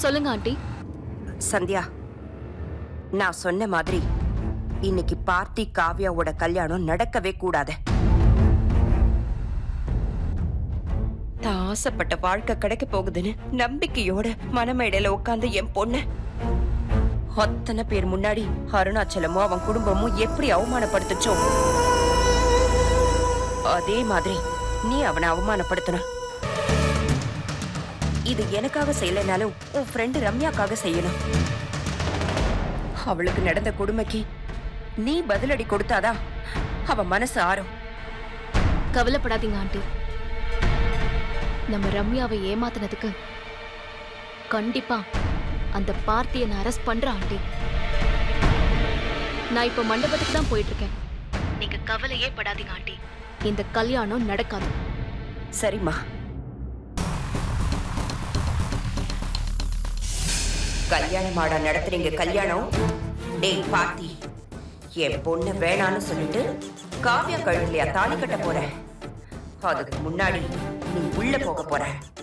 சொல்லுங்க ஆண்டி சந்தியா நான் சொன்ன மாதிரி இன்னைக்கு பார்த்தி காவ்யாவோட கல்யாணம் நடக்கவே கூடாது தான் ஆசைப்பட்ட வாழ்க்கை கிடைக்க போகுதுன்னு நம்பிக்கையோட மனமேடையில உட்கார்ந்து என் பொண்ணு அத்தனை பேர் முன்னாடி அருணாச்சலமும் அவன் குடும்பமும் எப்படி அவமானப்படுத்துச்சோ அதே மாதிரி நீ அவனை அவமானப்படுத்தணும் இது எனக்காக செய்யலைனாலும் உன் ஃப்ரெண்டு ரம்யாக்காக செய்யணும் அவளுக்கு நடந்த கொடுமைக்கு நீ பதிலடி கொடுத்தாதான் அவ மனசு ஆறும் கவலைப்படாதீங்க ஆண்டி நம்ம ரம்யாவை ஏமாத்தினதுக்கு கண்டிப்பா அந்த பார்ட்டியை நான் அரெஸ்ட் பண்றேன் ஆண்டி நான் இப்ப மண்டபத்துக்கு தான் போயிட்டு இருக்கேன் நீங்க கவலையே படாதீங்க ஆண்டி இந்த கல்யாணம் நடக்காது சரிம்மா கல்யாணம் ஆடா நடத்துறீங்க கல்யாணம் டேய் பாத்தி என் பொண்ணு வேணான்னு சொல்லிட்டு காவியா கழுத்துலயா தாலி கட்ட போற அதுக்கு முன்னாடி நீ உள்ள போக போற